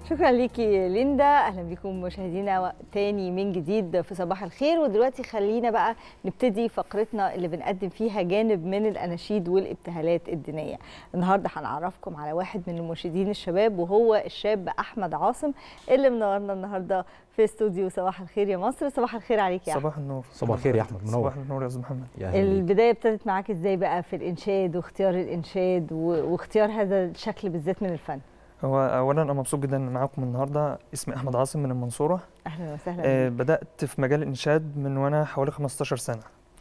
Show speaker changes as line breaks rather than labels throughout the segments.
شكرا ليكي ليندا اهلا بكم مشاهدينا تاني من جديد في صباح الخير ودلوقتي خلينا بقى نبتدي فقرتنا اللي بنقدم فيها جانب من الاناشيد والابتهالات الدينيه النهارده هنعرفكم على واحد من المنشدين الشباب وهو الشاب احمد عاصم اللي منورنا النهارده في استوديو صباح الخير يا مصر صباح الخير عليك يا احمد
صباح النور
صباح الخير يا احمد منور
صباح النور يا استاذ محمد
يا أهلا بيك.
البدايه ابتدت معاك ازاي بقى في الانشاد واختيار الانشاد و- واختيار هذا الشكل بالذات من الفن
هو اولا انا مبسوط جدا إن معاكم النهارده اسمي احمد عاصم من المنصوره
اهلا وسهلا
آه
بيك.
بدات في مجال الانشاد من وانا حوالي 15 سنه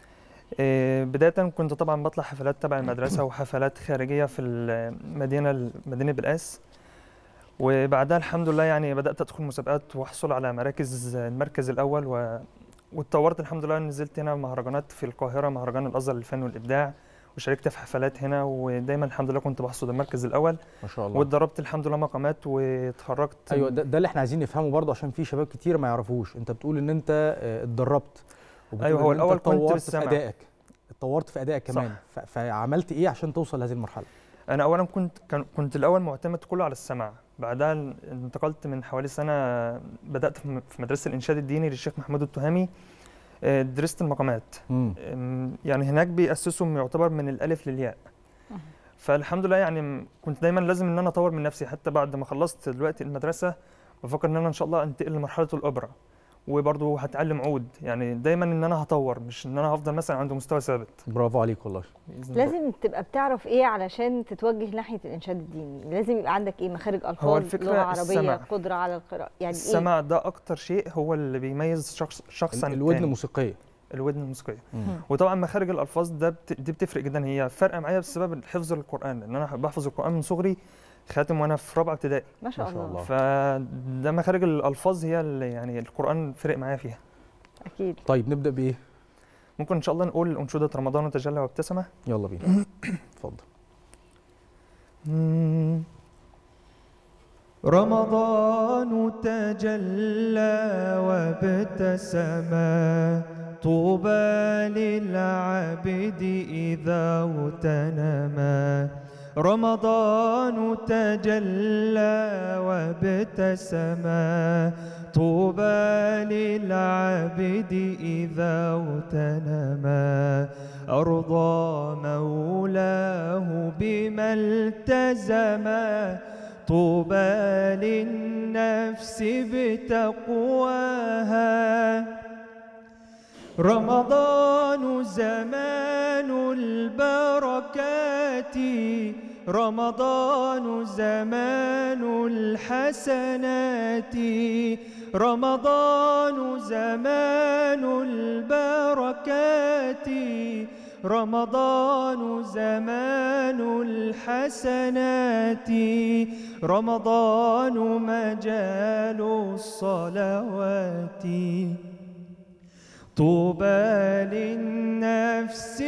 آه بدايه كنت طبعا بطلع حفلات تبع المدرسه وحفلات خارجيه في المدينه مدينه بلقاس وبعدها الحمد لله يعني بدات ادخل مسابقات واحصل على مراكز المركز الاول و... واتطورت الحمد لله نزلت هنا مهرجانات في القاهره مهرجان الازهر للفن والابداع وشاركت في حفلات هنا ودايما الحمد لله كنت بحصد المركز الاول
ما شاء الله
واتدربت الحمد لله مقامات واتخرجت
ايوه ده, ده اللي احنا عايزين نفهمه برضه عشان في شباب كتير ما يعرفوش انت بتقول ان انت آه، اتدربت وبتقول
أيوة، هو
إن أنت
الأول كنت
اتطورت في
بالسمع.
ادائك اتطورت في ادائك
صح.
كمان ف- فعملت ايه عشان توصل لهذه المرحله
انا اولا كنت كان- كنت الاول معتمد كله على السمع بعدها انتقلت من حوالي سنه بدات في م- في مدرسه الانشاد الديني للشيخ محمود التهامي آه، درست المقامات
امم
أم، يعني هناك بيأسسهم يعتبر من الالف للياء
أها.
فالحمد لله يعني م- كنت دايما لازم ان انا اطور من نفسي حتى بعد ما خلصت دلوقتي المدرسه بفكر ان انا ان شاء الله انتقل لمرحله الاوبرا وبرضه هتعلم عود يعني دايما ان انا هطور مش ان انا هفضل مثلا عند مستوى ثابت
برافو عليك والله
بإذن الله.
لازم تبقى بتعرف ايه علشان تتوجه ناحيه الانشاد الديني لازم يبقى عندك ايه مخارج الفاظ
الفكرة
لغه عربيه
السمع.
قدره على القراءه يعني
السمع ده اكتر شيء هو اللي بيميز شخص شخص عن
ال- الودن
التاني.
الموسيقيه
الودن الموسيقيه
مم.
وطبعا مخارج الالفاظ ده بت... دي بتفرق جدا هي فارقه معايا بسبب حفظ القران لان انا بحفظ القران من صغري خاتم وانا في رابعه ابتدائي
ما شاء
ما شاء
الله
الله.
فده مخارج الالفاز هي اللي يعني القران فرق معايا فيها
اكيد
طيب نبدا بايه
ممكن ان شاء الله نقول انشوده رمضان تجلى وابتسمه
يلا بينا اتفضل
رمضان تجلى وابتسما طوبى للعبد إذا اغتنما رمضان تجلى وابتسما طوبى للعبد إذا اغتنما أرضى مولاه بما التزما طوبى للنفس بتقواها رمضان زمان البركات رمضان زمان الحسنات رمضان زمان البركات رمضان زمان الحسنات رمضان مجال الصلوات طوبى للنفس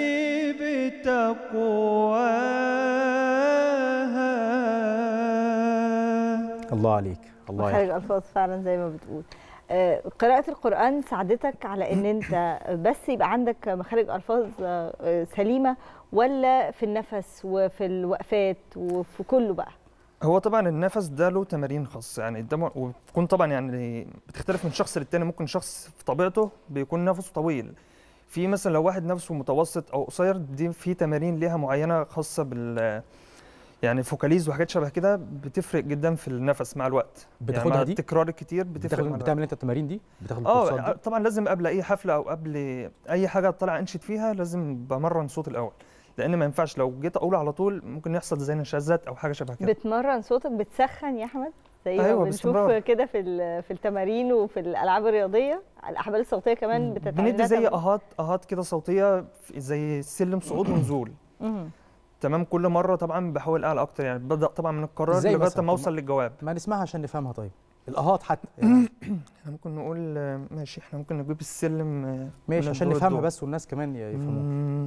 بتقواها
الله عليك الله
مخارج
عليك
الفاظ فعلا زي ما بتقول آه، قراءة القرآن ساعدتك على ان انت بس يبقى عندك مخارج الفاظ آه، آه، سليمة ولا في النفس وفي الوقفات وفي كله بقى
هو طبعا النفس ده له تمارين خاصة يعني ده م- وبتكون طبعا يعني بتختلف من شخص للتاني ممكن شخص في طبيعته بيكون نفسه طويل في مثلا لو واحد نفسه متوسط او قصير دي في تمارين ليها معينة خاصة بال يعني فوكاليز وحاجات شبه كده بتفرق جدا في النفس مع الوقت
بتاخدها
يعني مع
دي؟
التكرار الكتير بتفرق
بتاخد
مع الوقت.
بتعمل انت التمارين دي بتاخد الكورسات
اه
دي
طبعا لازم قبل اي حفله او قبل اي حاجه طالع انشد فيها لازم بمرن صوت الاول لان ما ينفعش لو جيت اقول على طول ممكن يحصل زي نشازات او حاجه شبه كده
بتمرن صوتك بتسخن يا احمد زي ما
أيوة،
بنشوف
باستمرار.
كده في ال- في التمارين وفي الالعاب الرياضيه الاحبال الصوتيه كمان بتتعمل
بندي زي اهات اهات كده صوتيه في- زي سلم صعود ونزول تمام كل مره طبعا بحاول اعلى اكتر يعني ببدا طبعا من القرار
إزاي
لغايه
مثلاً؟
ما
طب
اوصل للجواب
ما نسمعها عشان نفهمها طيب الاهات حتى يعني
احنا ممكن نقول آه، ماشي احنا ممكن نجيب السلم آه،
ماشي
من
عشان
الدور
نفهمها
للدور.
بس والناس كمان ي- يفهموها
مم.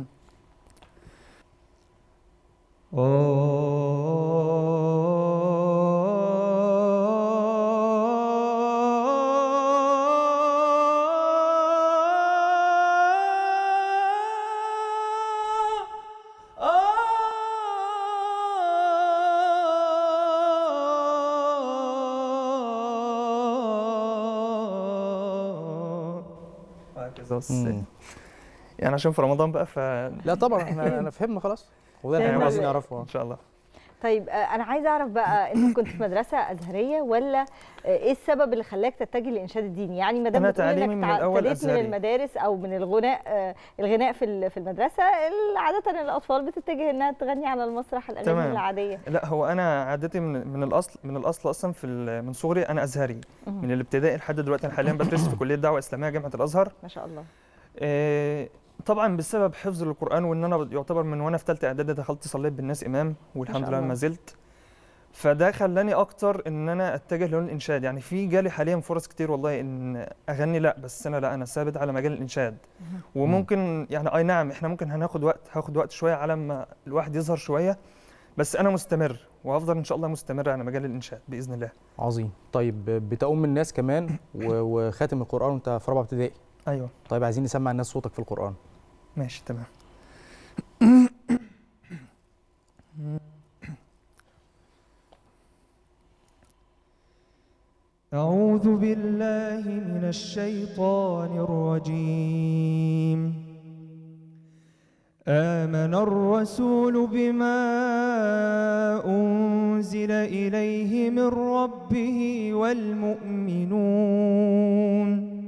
كذا بس
مم.
يعني عشان في رمضان بقى ف
لا طبعا احنا انا فهمنا خلاص هو ده اللي
فهمنا
احنا عايزين
بقى.
نعرفه
ان شاء الله
طيب آه، انا عايزه اعرف بقى انت كنت في مدرسه ازهريه ولا آه، ايه السبب اللي خلاك تتجه للانشاد الديني يعني ما دام
أنا
بتقول
تعليمي
انك
من
تع-
الأول
ابتديت من
أزهري.
المدارس او من الغناء آه، الغناء في ال- في المدرسه ال- عاده الاطفال بتتجه انها تغني على المسرح الاغاني
تمام.
العاديه
لا هو انا عادتي من من الاصل من الاصل اصلا في ال- من صغري انا ازهري
مهم.
من الابتدائي لحد دلوقتي انا حاليا بدرس في كليه دعوه اسلاميه جامعه الازهر
ما شاء الله
آه، طبعا بسبب حفظ القران وان انا يعتبر من وانا في ثالثه اعدادي دخلت صليت بالناس امام والحمد
شاء
لله
الله.
ما زلت فده خلاني اكتر ان انا اتجه لون الانشاد يعني في جالي حاليا فرص كتير والله ان اغني لا بس انا لا انا ثابت على مجال الانشاد
مهم.
وممكن يعني اي نعم احنا ممكن هناخد وقت هاخد وقت شويه على ما الواحد يظهر شويه بس انا مستمر وهفضل ان شاء الله مستمر على مجال الانشاد باذن الله
عظيم طيب بتقوم الناس كمان و- وخاتم القران وانت في رابعه ابتدائي
ايوه
طيب عايزين نسمع الناس صوتك في القران
ماشي تمام أعوذ بالله من الشيطان الرجيم آمن الرسول بما أنزل إليه من ربه والمؤمنون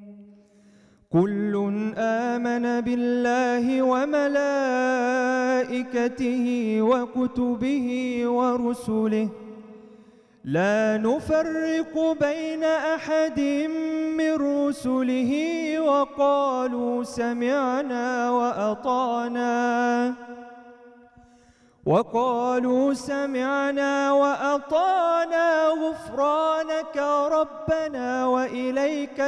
كل آمن بالله وملائكته وكتبه ورسله لا نفرق بين أحد من رسله وقالوا سمعنا وأطعنا وقالوا سمعنا وأطعنا غفرانك ربنا وإليك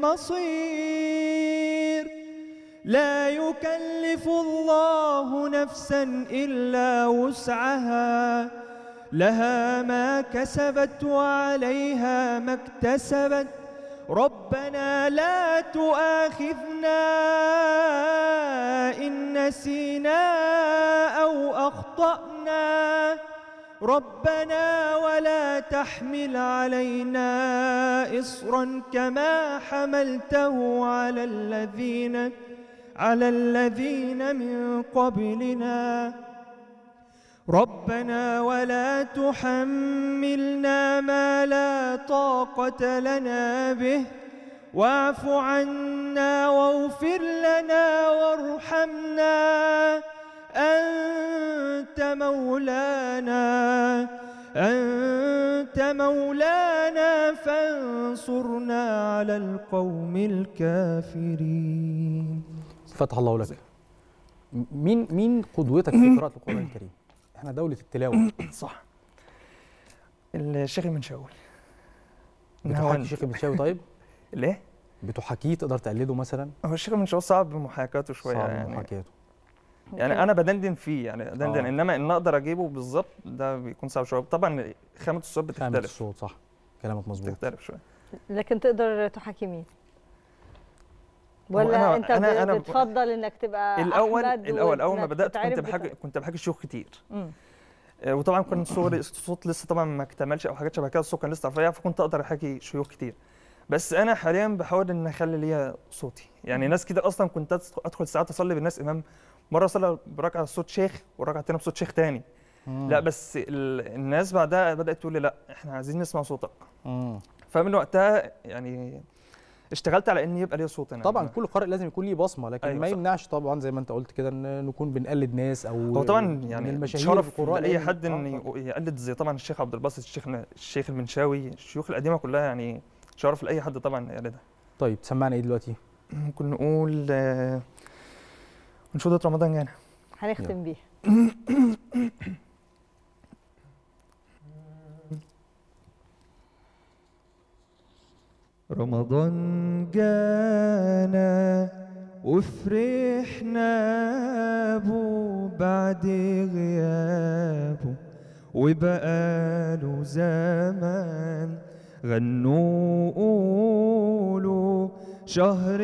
المصير لا يكلف الله نفسا إلا وسعها لها ما كسبت وعليها ما اكتسبت ربنا لا تؤاخذنا إن نسينا أو أخطأنا ربنا ولا تحمل علينا إصرا كما حملته على الذين على الذين من قبلنا ربنا ولا تحملنا ما لا طاقة لنا به واعف عنا واغفر لنا وارحمنا أنت مولانا أنت مولانا فانصرنا على القوم الكافرين
فتح الله لك م- مين مين قدوتك في قراءه القران الكريم احنا دوله التلاوه
صح الشيخ المنشاوي
بتحكي الشيخ المنشاوي طيب
ليه؟
بتحكيه تقدر تقلده مثلا
هو الشيخ المنشاوي صعب محاكاته شويه
صعب
يعني
محاكاته
يعني انا بدندن فيه يعني بدندن
آه.
انما ان اقدر اجيبه بالظبط ده بيكون صعب شويه طبعا خامه الصوت
خامة
بتختلف
الصوت صح كلامك مظبوط
بتختلف شويه
لكن تقدر تحاكي مين
هو
ولا
أنا-
انت
أنا-
ب-
أنا-
بتفضل انك تبقى
الاول
أحمد
الاول اول ما
وإنك
بدات
تتعرف
كنت بحكي
بت-
كنت بحكي شيوخ كتير
مم.
آه، وطبعا كان صغري الصوت لسه طبعا ما اكتملش او حاجات شبه كده الصوت كان لسه رفيع فكنت اقدر احكي شيوخ كتير بس انا حاليا بحاول ان اخلي ليا صوتي يعني ناس كده اصلا كنت أدس- ادخل ساعات اصلي بالناس امام مره اصلي بركعه بصوت شيخ وركعه تانية بصوت شيخ تاني
مم.
لا بس ال- الناس بعدها بدات تقول لي لا احنا عايزين نسمع صوتك
مم.
فمن وقتها يعني اشتغلت على ان يبقى ليا صوت انا
طبعا كل قارئ لازم يكون ليه بصمه لكن
أيوة
ما
صح.
يمنعش طبعا زي ما انت قلت كده ان نكون بنقلد ناس او
هو طبعا
من
يعني
المشاهير
شرف
القراء
لاي
لأن-
حد
آه،
ان
طبعاً.
يقلد زي طبعا الشيخ عبد الباسط الشيخ الشيخ المنشاوي الشيوخ القديمه كلها يعني شرف لاي حد طبعا يقلدها
طيب سمعنا ايه دلوقتي
ممكن نقول آه، انشوده رمضان جانا
هنختم بيها
رمضان جانا وفرحنا بو بعد غيابه وبقاله زمان غنوا قولوا شهر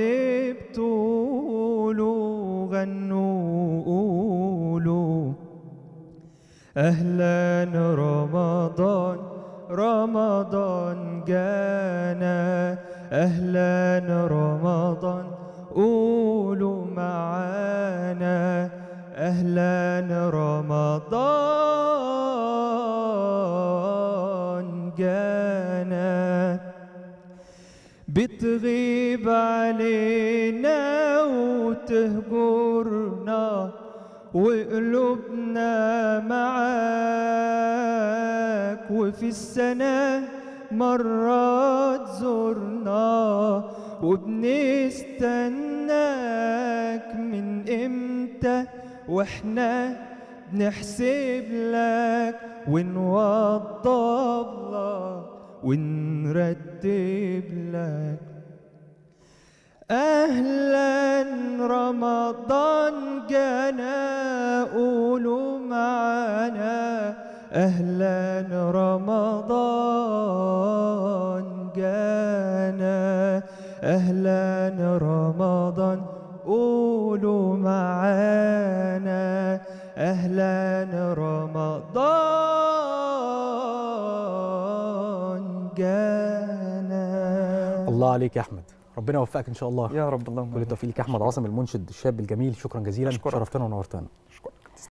بطوله غنوا قولوا أهلا رمضان رمضان جانا أهلا رمضان قولوا معانا أهلا رمضان جانا بتغيب علينا وتهجرنا وقلوبنا معاك وفي السنة مرات زرنا وبنستناك من امتى واحنا بنحسب لك ونوضب لك ونرتب لك أهلا رمضان جانا قولوا معانا أهلا رمضان جانا أهلا رمضان قولوا معانا أهلا رمضان جانا
الله عليك يا احمد ربنا يوفقك ان شاء الله
يا رب اللهم
كل
آمين.
التوفيق ليك يا احمد عاصم المنشد الشاب الجميل شكرا جزيلا
أشكرك.
شرفتنا ونورتنا
أشكرك